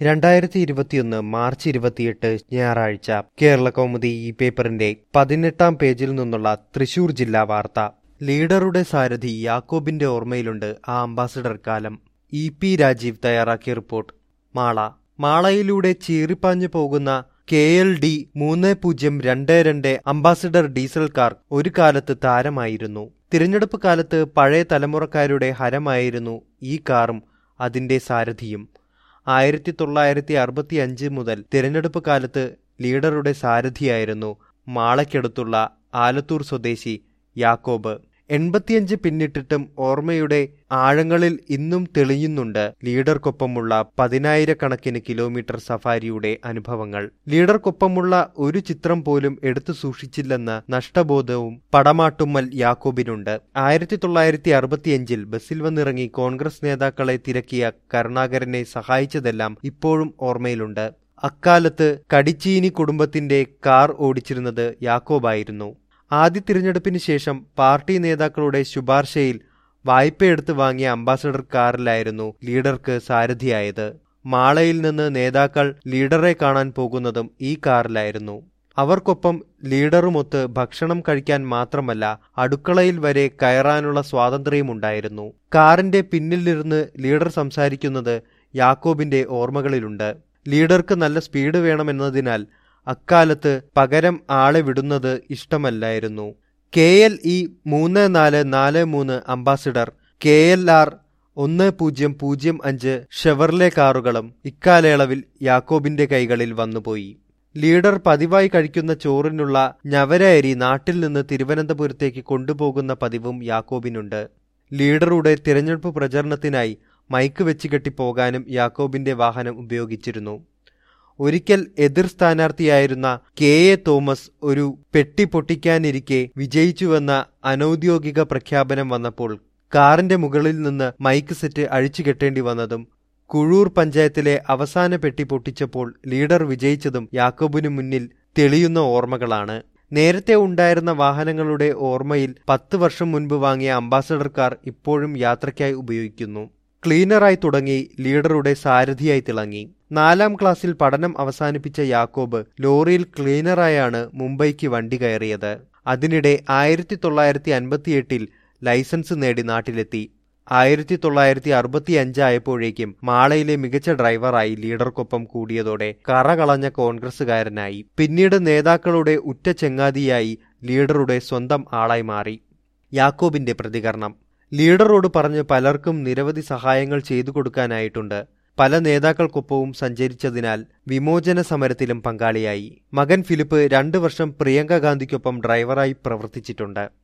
രണ്ടായിരത്തി ഇരുപത്തിയൊന്ന് മാർച്ച് ഇരുപത്തിയെട്ട് ഞായറാഴ്ച കേരള കൗമുദി ഈ പേപ്പറിന്റെ പതിനെട്ടാം പേജിൽ നിന്നുള്ള തൃശൂർ ജില്ലാ വാർത്ത ലീഡറുടെ സാരഥി യാക്കോബിന്റെ ഓർമ്മയിലുണ്ട് ആ അംബാസഡർ കാലം ഇ പി രാജീവ് തയ്യാറാക്കിയ റിപ്പോർട്ട് മാള മാളയിലൂടെ ചീറിപ്പാഞ്ഞു പോകുന്ന കെ എൽ ഡി മൂന്ന് പൂജ്യം രണ്ട് രണ്ട് അംബാസഡർ ഡീസൽ കാർ ഒരു കാലത്ത് താരമായിരുന്നു തിരഞ്ഞെടുപ്പ് കാലത്ത് പഴയ തലമുറക്കാരുടെ ഹരമായിരുന്നു ഈ കാറും അതിന്റെ സാരഥിയും ആയിരത്തി തൊള്ളായിരത്തി അറുപത്തി അഞ്ച് മുതൽ തിരഞ്ഞെടുപ്പ് കാലത്ത് ലീഡറുടെ സാരഥിയായിരുന്നു മാളയ്ക്കടുത്തുള്ള ആലത്തൂർ സ്വദേശി യാക്കോബ് എൺപത്തിയഞ്ച് പിന്നിട്ടിട്ടും ഓർമ്മയുടെ ആഴങ്ങളിൽ ഇന്നും തെളിയുന്നുണ്ട് ലീഡർക്കൊപ്പമുള്ള പതിനായിരക്കണക്കിന് കിലോമീറ്റർ സഫാരിയുടെ അനുഭവങ്ങൾ ലീഡർക്കൊപ്പമുള്ള ഒരു ചിത്രം പോലും എടുത്തു സൂക്ഷിച്ചില്ലെന്ന നഷ്ടബോധവും പടമാട്ടുമ്മൽ യാക്കോബിനുണ്ട് ആയിരത്തി തൊള്ളായിരത്തി അറുപത്തിയഞ്ചിൽ ബസ്സിൽ വന്നിറങ്ങി കോൺഗ്രസ് നേതാക്കളെ തിരക്കിയ കരുണാകരനെ സഹായിച്ചതെല്ലാം ഇപ്പോഴും ഓർമ്മയിലുണ്ട് അക്കാലത്ത് കടിച്ചീനി കുടുംബത്തിന്റെ കാർ ഓടിച്ചിരുന്നത് യാക്കോബായിരുന്നു ആദ്യ തിരഞ്ഞെടുപ്പിന് ശേഷം പാർട്ടി നേതാക്കളുടെ ശുപാർശയിൽ വായ്പയെടുത്ത് വാങ്ങിയ അംബാസഡർ കാറിലായിരുന്നു ലീഡർക്ക് സാരഥിയായത് മാളയിൽ നിന്ന് നേതാക്കൾ ലീഡറെ കാണാൻ പോകുന്നതും ഈ കാറിലായിരുന്നു അവർക്കൊപ്പം ലീഡറുമൊത്ത് ഭക്ഷണം കഴിക്കാൻ മാത്രമല്ല അടുക്കളയിൽ വരെ കയറാനുള്ള സ്വാതന്ത്ര്യമുണ്ടായിരുന്നു കാറിന്റെ പിന്നിലിരുന്ന് ലീഡർ സംസാരിക്കുന്നത് യാക്കോബിന്റെ ഓർമ്മകളിലുണ്ട് ലീഡർക്ക് നല്ല സ്പീഡ് വേണമെന്നതിനാൽ അക്കാലത്ത് പകരം ആളെ വിടുന്നത് ഇഷ്ടമല്ലായിരുന്നു കെ എൽ ഇ മൂന്ന് നാല് നാല് മൂന്ന് അംബാസിഡർ കെ എൽ ആർ ഒന്ന് പൂജ്യം പൂജ്യം അഞ്ച് ഷെവർലെ കാറുകളും ഇക്കാലയളവിൽ യാക്കോബിന്റെ കൈകളിൽ വന്നുപോയി ലീഡർ പതിവായി കഴിക്കുന്ന ചോറിനുള്ള ഞവര അരി നാട്ടിൽ നിന്ന് തിരുവനന്തപുരത്തേക്ക് കൊണ്ടുപോകുന്ന പതിവും യാക്കോബിനുണ്ട് ലീഡറുടെ തിരഞ്ഞെടുപ്പ് പ്രചരണത്തിനായി മൈക്ക് വെച്ച് കെട്ടിപ്പോകാനും യാക്കോബിന്റെ വാഹനം ഉപയോഗിച്ചിരുന്നു ഒരിക്കൽ എതിർ സ്ഥാനാർത്ഥിയായിരുന്ന കെ എ തോമസ് ഒരു പെട്ടി പൊട്ടിക്കാനിരിക്കെ വിജയിച്ചുവെന്ന അനൌദ്യോഗിക പ്രഖ്യാപനം വന്നപ്പോൾ കാറിന്റെ മുകളിൽ നിന്ന് മൈക്ക് സെറ്റ് അഴിച്ചു കെട്ടേണ്ടി വന്നതും കുഴൂർ പഞ്ചായത്തിലെ അവസാന പെട്ടി പൊട്ടിച്ചപ്പോൾ ലീഡർ വിജയിച്ചതും യാക്കോബിനു മുന്നിൽ തെളിയുന്ന ഓർമ്മകളാണ് നേരത്തെ ഉണ്ടായിരുന്ന വാഹനങ്ങളുടെ ഓർമ്മയിൽ പത്ത് വർഷം മുൻപ് വാങ്ങിയ അംബാസഡർ കാർ ഇപ്പോഴും യാത്രയ്ക്കായി ഉപയോഗിക്കുന്നു ക്ലീനറായി തുടങ്ങി ലീഡറുടെ സാരഥിയായി തിളങ്ങി നാലാം ക്ലാസ്സിൽ പഠനം അവസാനിപ്പിച്ച യാക്കോബ് ലോറിയിൽ ക്ലീനറായാണ് മുംബൈക്ക് വണ്ടി കയറിയത് അതിനിടെ ആയിരത്തി തൊള്ളായിരത്തി അൻപത്തിയെട്ടിൽ ലൈസൻസ് നേടി നാട്ടിലെത്തി ആയിരത്തി തൊള്ളായിരത്തി അറുപത്തി അഞ്ചായപ്പോഴേക്കും മാളയിലെ മികച്ച ഡ്രൈവറായി ലീഡർക്കൊപ്പം കൂടിയതോടെ കറകളഞ്ഞ കോൺഗ്രസുകാരനായി പിന്നീട് നേതാക്കളുടെ ഉറ്റ ചെങ്ങാതിയായി ലീഡറുടെ സ്വന്തം ആളായി മാറി യാക്കോബിന്റെ പ്രതികരണം ലീഡറോട് പറഞ്ഞ് പലർക്കും നിരവധി സഹായങ്ങൾ ചെയ്തു കൊടുക്കാനായിട്ടുണ്ട് പല നേതാക്കൾക്കൊപ്പവും സഞ്ചരിച്ചതിനാൽ വിമോചന സമരത്തിലും പങ്കാളിയായി മകൻ ഫിലിപ്പ് രണ്ടു വർഷം പ്രിയങ്ക ഗാന്ധിക്കൊപ്പം ഡ്രൈവറായി പ്രവർത്തിച്ചിട്ടുണ്ട്